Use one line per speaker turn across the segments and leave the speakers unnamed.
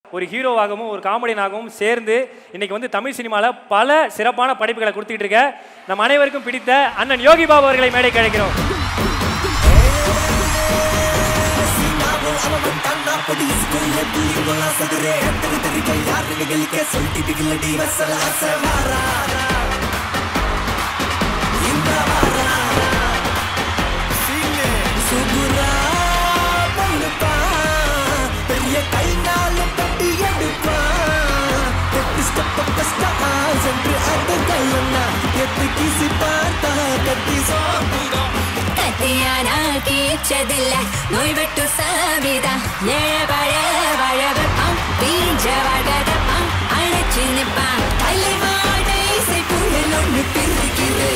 ஒரு ஹீரோவாகவும் ஒரு காமெடியனாகவும் சேர்ந்து இன்னைக்கு வந்து தமிழ் சினிமாவில் பல சிறப்பான படைப்புகளை கொடுத்துட்டு இருக்க நம்ம அனைவருக்கும் பிடித்த அண்ணன் யோகி பாபு அவர்களை மேடைக்கு அழைக்கிறோம்
பெரிய கை நாளும் கட்டி எடுப்பான் எட்டு ஸ்டெப் கஷ்டமா சென்று அந்த கையண்ணா எட்டு கீசி பார்த்தா கட்டி சோப்புதான்
കത്തിയാനാ കീച്ചതില്ല നൊയ്വെട്ടു സാവിത ഏഴപഴ വഴവെപ്പം പീഞ്ച വടതപ്പം അടച്ചു നിപ്പാം തല്ലിവാടை செப்புள்ளொன்னு பிரிக்குது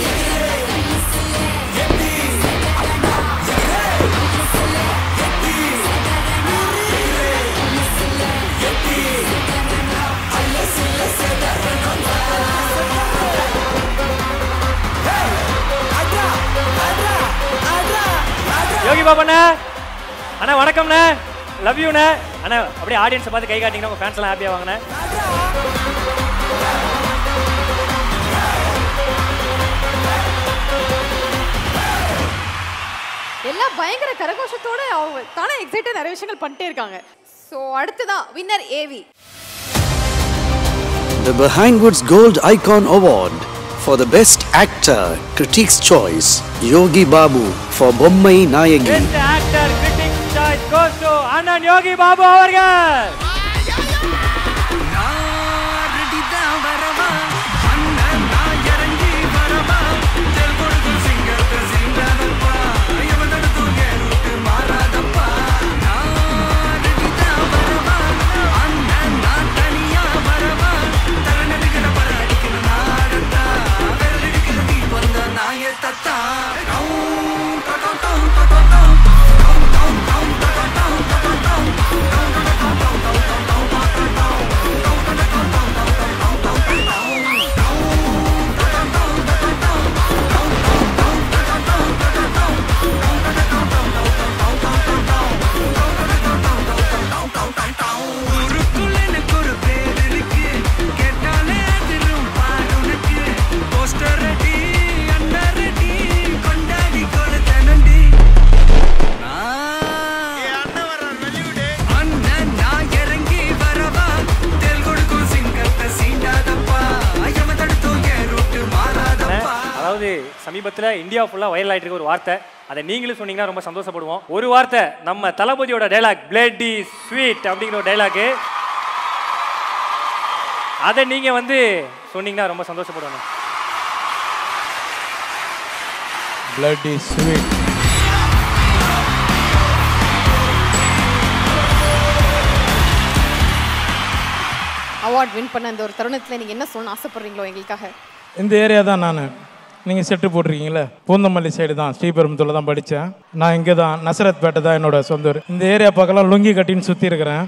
யோகி பாபு அண்ணா அண்ணா வணக்கம்ண்ணே லவ் யூண்ணே அண்ணா அப்படியே ஆடியன்ஸை பார்த்து கை காட்டிங்கன்னா உங்கள் ஃபேன்ஸ் எல்லாம் ஹாப்பியாக வாங்கண்ணே
எல்லாம் பயங்கர கரகோஷத்தோட அவங்க தானே எக்ஸைட்டாக நிறைய விஷயங்கள் பண்ணிட்டே இருக்காங்க ஸோ அடுத்ததான் winner A
The Behind Woods Gold Icon Award for the Best Actor, Critics' Choice, Yogi Babu for Bommai Nayagi.
Best actor critic choice goes to அண்ணன் யோகி பாபு அவர்கள் அதாவது சமீபத்தில் இந்தியா ஃபுல்லாக வைரல் ஆகிட்டு இருக்க ஒரு வார்த்தை அதை நீங்களும் சொன்னீங்கன்னா ரொம்ப சந்தோஷப்படுவோம் ஒரு வார்த்தை நம்ம தளபதியோட டைலாக் பிளட் ஸ்வீட் அப்படிங்கிற ஒரு டைலாக்கு அதை நீங்கள் வந்து சொன்னீங்கன்னா ரொம்ப சந்தோஷப்படுவோம்
bloody sweet
அவார்ட் வின் பண்ண அந்த ஒரு தருணத்தில் நீங்கள் என்ன சொல்லணும்னு ஆசைப்படுறீங்களோ எங்களுக்காக
இந்த ஏரியா தான் நான் நீங்கள் செட்டு போட்டிருக்கீங்களே பூந்தமல்லி சைடு தான் ஸ்ரீபெரும்புத்தூரில் தான் படித்தேன் நான் இங்கே தான் நசரத் பேட்டை தான் என்னோட சொந்த ஊர் இந்த ஏரியா பக்கம்லாம் லுங்கி கட்டின்னு சுற்றி இருக்கிறேன்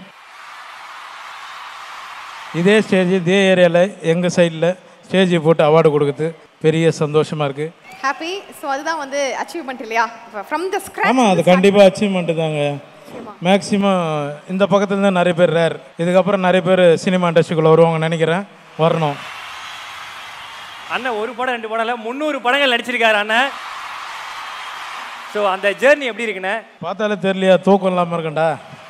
இதே ஸ்டேஜ் இதே ஏரியாவில் எங்கள் சைடில் ஸ்டேஜ் போட்டு அவார்டு கொடுக்குறது பெரிய சந்தோஷமாக இருக்குது
ஹாப்பி ஸோ அதுதான் வந்து அச்சீவ்மெண்ட் இல்லையா ஃப்ரம் த ஸ்க்ராச்
ஆமாம் அது கண்டிப்பாக அச்சீவ்மெண்ட்டு தாங்க மேக்ஸிமம் இந்த பக்கத்துல இருந்து நிறைய பேர் ரேர் இதுக்கப்புறம் நிறைய பேர் சினிமா இண்டஸ்ட்ரிக்குள்ளே வருவாங்கன்னு நினைக்கிறேன் வரணும்
அண்ணன் ஒரு படம் ரெண்டு படம் இல்லை முந்நூறு படங்கள் நடிச்சிருக்காரு அண்ணன் ஸோ அந்த ஜேர்னி எப்படி இருக்குண்ணே
பார்த்தாலே தெரியலையா தூக்கம் இல்லாமல் இருக்கேன்டா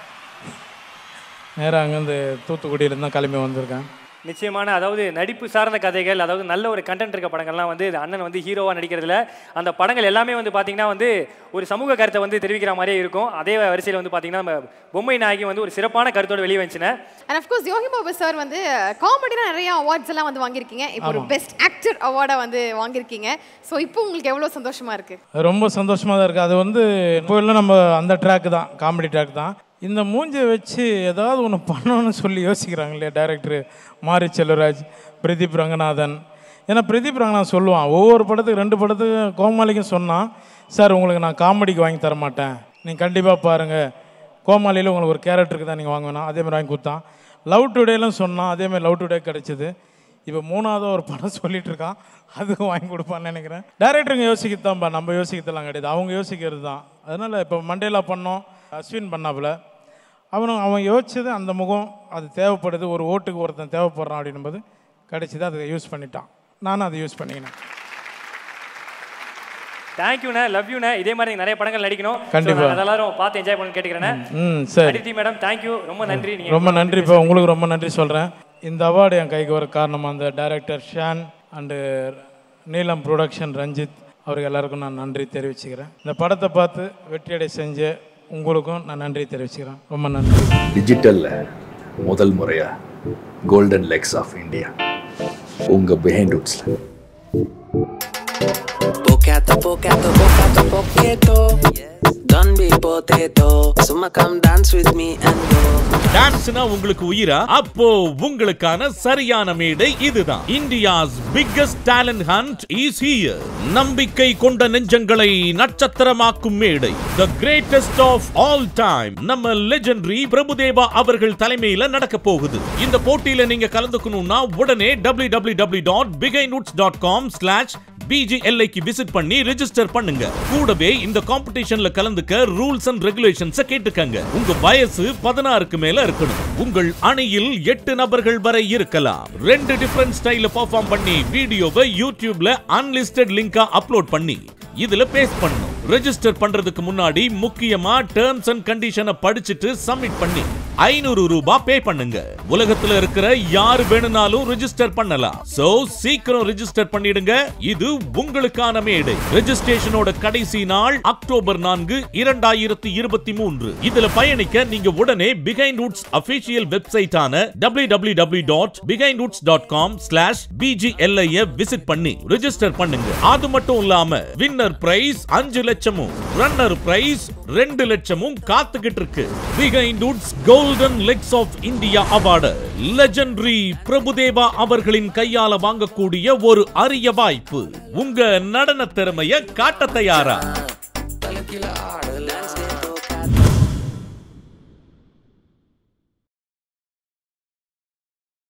நேராக அங்கேருந்து தூத்துக்குடியிலேருந்து தான் கிளம்பி வந்திருக்கேன்
நிச்சயமான அதாவது நடிப்பு சார்ந்த கதைகள் அதாவது நல்ல ஒரு கண்டென்ட் இருக்க படங்கள்லாம் வந்து இது அண்ணன் வந்து ஹீரோவாக நடிக்கிறதுல அந்த படங்கள் எல்லாமே வந்து பார்த்தீங்கன்னா வந்து ஒரு சமூக கருத்தை வந்து தெரிவிக்கிற மாதிரியே இருக்கும் அதே வரிசையில் வந்து பார்த்தீங்கன்னா நம்ம பொம்மை நாயகி வந்து ஒரு சிறப்பான கருத்தோட வெளியே வந்துச்சுன்னு
and of course Yogi Babu sir வந்து காமெடியில் நிறைய அவார்ட்ஸ் எல்லாம் வந்து வாங்கியிருக்கீங்க இப்போ ஒரு பெஸ்ட் ஆக்டர் அவார்டை வந்து வாங்கியிருக்கீங்க ஸோ இப்போ உங்களுக்கு எவ்வளோ சந்தோஷமா இருக்கு
அது ரொம்ப சந்தோஷமாக தான் இருக்குது அது வந்து இப்போ எல்லாம் நம்ம அந்த ட்ராக் தான் காமெடி ட்ராக் தான் இந்த மூஞ்சியை வச்சு ஏதாவது ஒன்று பண்ணணும்னு சொல்லி யோசிக்கிறாங்க இல்லையா டேரக்டர் மாரி செல்வராஜ் பிரதீப் ரங்கநாதன் ஏன்னா பிரதீப் ரங்கநாதன் சொல்லுவான் ஒவ்வொரு படத்துக்கு ரெண்டு படத்துக்கு கோமாளிக்கும் சொன்னான் சார் உங்களுக்கு நான் காமெடிக்கு வாங்கி தர மாட்டேன் நீங்கள் கண்டிப்பாக பாருங்கள் கோமாளியில் உங்களுக்கு ஒரு கேரக்டருக்கு தான் நீங்கள் வாங்கணும் அதே மாதிரி வாங்கி கொடுத்தான் லவ் டுடேலாம் சொன்னான் அதே மாதிரி லவ் டுடே கிடச்சிது இப்போ மூணாவது ஒரு படம் சொல்லிட்டு இருக்கான் அதுக்கும் வாங்கி கொடுப்பான்னு நினைக்கிறேன் டேரக்டருங்க யோசிக்கத்தான்பா நம்ம யோசிக்கிறதெல்லாம் கிடையாது அவங்க யோசிக்கிறது தான் அதனால் இப்போ மண்டேலா பண்ணோம் அஸ்வின் பண்ணாப்புல அவனும் அவன் யோசிச்சது அந்த முகம் அது தேவைப்படுது ஒரு ஓட்டுக்கு ஒருத்தன் தேவைப்படுறான் அப்படின்னும்போது கிடைச்சது அதை யூஸ் பண்ணிட்டான் நானும் அதை யூஸ் பண்ணிக்கினேன்
தேங்க்யூண்ணே லவ் யூண்ணே இதே மாதிரி நீங்க நிறைய படங்கள் நடிக்கணும் So,
கண்டிப்பா.
நான் எல்லாரும் பார்த்து என்ஜாய் பண்ணி கேட்டுக்கிறேன்
ம் சரி
அதித்தி மேடம் தேங்க்யூ ரொம்ப நன்றி நீங்க
ரொம்ப நன்றி இப்போ உங்களுக்கு ரொம்ப நன்றி சொல்கிறேன் இந்த அவார்டு என் கைக்கு வர காரணம் அந்த director Shan and Neelam production Ranjith அவருக்கு எல்லாருக்கும் நான் நன்றி தெரிவிச்சுக்கிறேன் இந்த படத்தை பார்த்து வெற்றியடை செஞ்ச உங்களுக்கும் நான் நன்றி தெரிவிச்சுக்கிறேன் ரொம்ப நன்றி
டிஜிட்டல்ல முதல் முறையா கோல்டன் லெக்ஸ் ஆஃப் இந்தியா உங்க பிஹைண்ட் ரூட்ஸ்ல
Pocato, pocato, pocato, poquito. Don't be potato. Summa come dance with me and go.
டான்ஸ்னா உங்களுக்கு உயிரா அப்போ உங்களுக்கான சரியான மேடை இதுதான் India's biggest talent hunt is here நம்பிக்கை கொண்ட நெஞ்சங்களை நட்சத்திரமாக்கும் மேடை the greatest of all time நம்ம லெஜெண்டரி பிரபுதேவா அவர்கள் தலைமையில நடக்க போகுது இந்த போட்டியில நீங்க கலந்துக்கணும்னா உடனே W W W dot Behindwoods dot com slash பிஜிஎல்ஐக்கு விசிட் பண்ணி ரெஜிஸ்டர் பண்ணுங்க கூடவே இந்த காம்படிஷன்ல கலந்துக்க ரூல்ஸ் அண்ட் ரெகுலேஷன்ஸ் கேட்டுக்கங்க உங்க வயசு பதினாறுக்கு மேல இருக்கணும் உங்கள் அணியில் எட்டு நபர்கள் வரை இருக்கலாம் ரெண்டு டிஃபரண்ட் ஸ்டைல பெர்ஃபார்ம் பண்ணி வீடியோவை யூடியூப்ல அன்லிஸ்டட் லிங்கா அப்லோட் பண்ணி இதுல பேஸ்ட் பண்ணணும் ரெஜிஸ்டர் பண்றதுக்கு முன்னாடி முக்கியமா டேர்ம்ஸ் அண்ட் கண்டிஷனை படிச்சுட்டு சப்மிட் பண்ணி ஐநூறு ரூபாய் பே பண்ணுங்க உலகத்துல இருக்கிற யாரு வேணும்னாலும் ரெஜிஸ்டர் பண்ணலாம் சோ சீக்கிரம் ரெஜிஸ்டர் பண்ணிடுங்க இது உங்களுக்கான மேடை ரெஜிஸ்ட்ரேஷனோட கடைசி நாள் அக்டோபர் நான்கு இரண்டாயிரத்தி இருபத்தி மூன்று இதுல பயணிக்க நீங்க உடனே பிகைண்ட் ரூட்ஸ் அபிஷியல் வெப்சைட்டான W W W dot Behindwoods dot com slash BGLI visit பண்ணி ரெஜிஸ்டர் பண்ணுங்க அது மட்டும் இல்லாம வின்னர் பிரைஸ் அஞ்சு லட்சமும் ரன்னர் பிரைஸ் ரெண்டு லட்சமும் காத்துக்கிட்டு இருக்கு Behindwoods golden legs of India award legendary Prabhudeva அவர்களின் கையால வாங்கக்கூடிய ஒரு அரிய வாய்ப்பு உங்க நடன திறமைய காட்ட தயாரா